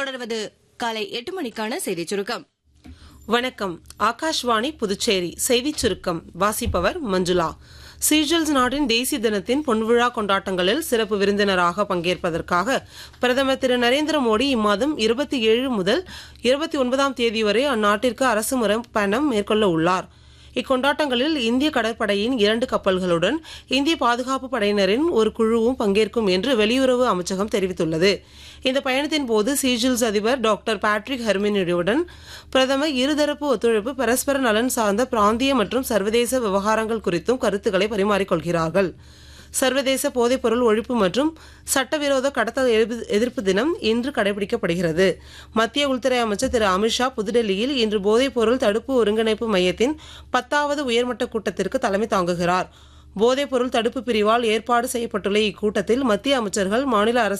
தொடர்வது காலை எட்டு மணிக்கான செய்திச் சுருக்கம் வணக்கம் ஆகாஷ்வாணி புதுச்சேரி செய்திச் சுருக்கம் வாசிப்பவர் மஞ்சுளா சீஜல்ஸ் நாட்டின் தேசிய தினத்தின் பொன்விழா கொண்டாட்டங்களில் சிறப்பு விருந்தினராக பங்கேற்பதற்காக பிரதமர் திரு நரேந்திர மோடி இம்மாதம் இருபத்தி ஏழு முதல் இருபத்தி ஒன்பதாம் தேதி வரை அந்நாட்டிற்கு அரசுமுறை பயணம் மேற்கொள்ள உள்ளார் இக்கொண்டாட்டங்களில் இந்திய கடற்படையின் இரண்டு கப்பல்களுடன் இந்திய பாதுகாப்பு படையினரின் ஒரு குழுவும் பங்கேற்கும் என்று வெளியுறவு அமைச்சகம் தெரிவித்துள்ளது இந்த பயணத்தின் போது சீஜில்ஸ் அதிபர் டாக்டர் பேட்ரிக் ஹெர்மினியுடன் பிரதமர் இருதரப்பு ஒத்துழைப்பு பரஸ்பர நலன் சார்ந்த பிராந்திய மற்றும் சர்வதேச விவகாரங்கள் குறித்தும் கருத்துக்களை பரிமாறிக்கொள்கிறார்கள் சர்வதேச போதைப்பொருள் ஒழிப்பு மற்றும் சட்டவிரோத கடத்தல் எதிர்ப்பு- எதிர்ப்பு தினம் இன்று கடைபிடிக்கப்படுகிறது மத்திய உள்துறை அமைச்சர் திரு அமித்ஷா புதுடெல்லியில் இன்று போதைப்பொருள் தடுப்பு ஒருங்கிணைப்பு மையத்தின் பத்தாவது உயர்மட்ட கூட்டத்திற்கு தலைமை தாங்குகிறார் போதைப்பொருள் தடுப்பு பிரிவால் ஏற்பாடு செய்யப்பட்டுள்ள இக்கூட்டத்தில் மத்திய அமைச்சர்கள் மாநில அரசு